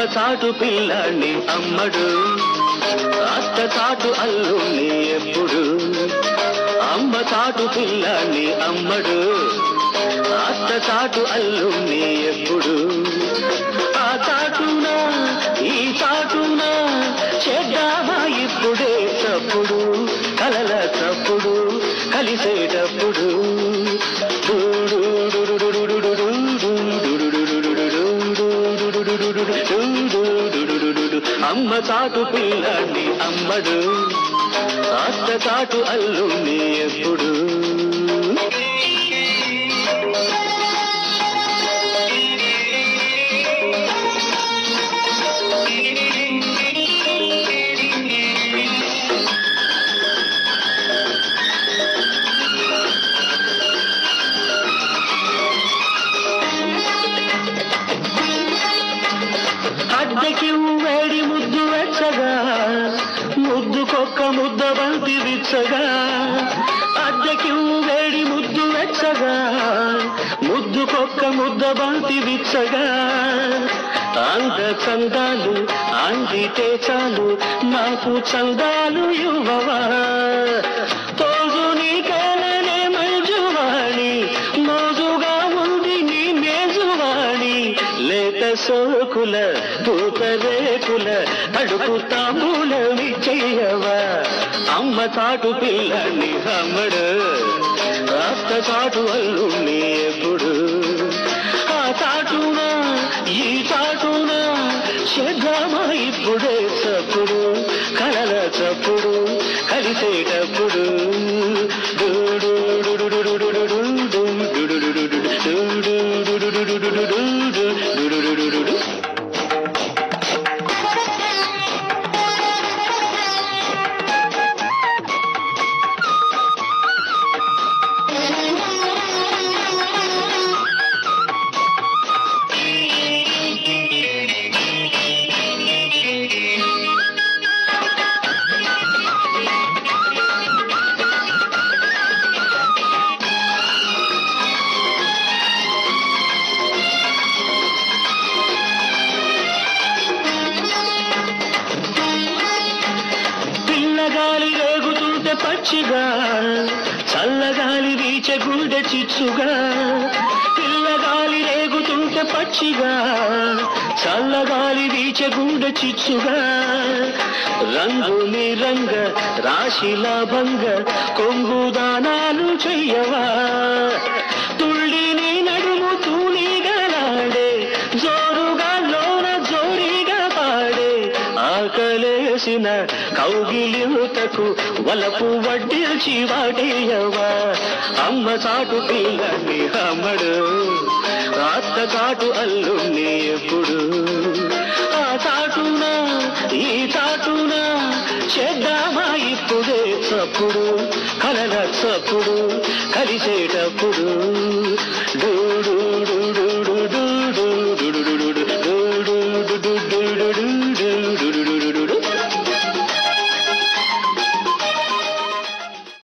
చాటు పిల్లాన్ని అమ్మడు అత్త చాటు అల్లుణ్ణి ఎప్పుడు అమ్మ చాటు పిల్లాన్ని అమ్మడు అత్త చాటు అల్లుణ్ణి ఎప్పుడు ఆ చాటున ఈ చాటున చెడ్డామా ఇప్పుడే తప్పుడు కలల తప్పుడు కలిసేటప్పుడు అమ్మ చాటు పిల్లాన్ని అమ్మడు అత్త చాటు అల్లుణ్ణి ఎప్పుడు అద్దెకి వేడి ముద్దు వెచ్చగా ముద్దుకొక్క ముద్ద బంతి విచ్చగా అద్దెకి వేడి ముద్దు వెచ్చగా ముద్దుకొక్క ముద్ద బంతి విచ్చగా అంద చందాలు అందితే చాలు నాకు చందాలు ఇవ్వవా తోజు నీకేలనే మంజువాణి మోజుగా ఉంది నీ మేజువాణి లేత సోకుల పూత రేకుల తడుపు తాంబూలమి చెయ్యవా అమ్మ చాటు పిల్లని అమ్మడు రాష్ట చాటు అల్లుణ్ణి ఎప్పుడు ఆ చాటున ఈ చాటున శ్రద్ధమా ఇప్పుడే చప్పుడు కలల చప్పుడు కలిసేటప్పుడు పిల్లగాలి రేగుతుంటే పచ్చిగా చల్లగాలి వీచే గుండె చిచ్చుగా పిల్లగాలి రేగుతుంటే పచ్చిగా చల్లగాలి వీచే గుండె చిచ్చుగా రంగుని రంగ రాశిలా భంగ కొంగు దానాలు చెయ్యవా తుళ్ళిని నడుము తూలిగలాడే జోరుగా లోన జోడిగా పాడే ఆకలేసిన కౌగిలితకు వలపు వడ్డిల్చి వాడేయవా అమ్మ చాటు పిల్లని అమ్మడు అత్త చాటు అల్లుణ్ణి ఎప్పుడు ఆ చాటున ఈ చాటున చేద్దామా ఇప్పుడే చప్పుడు కలల చప్పుడు కలిసేటప్పుడు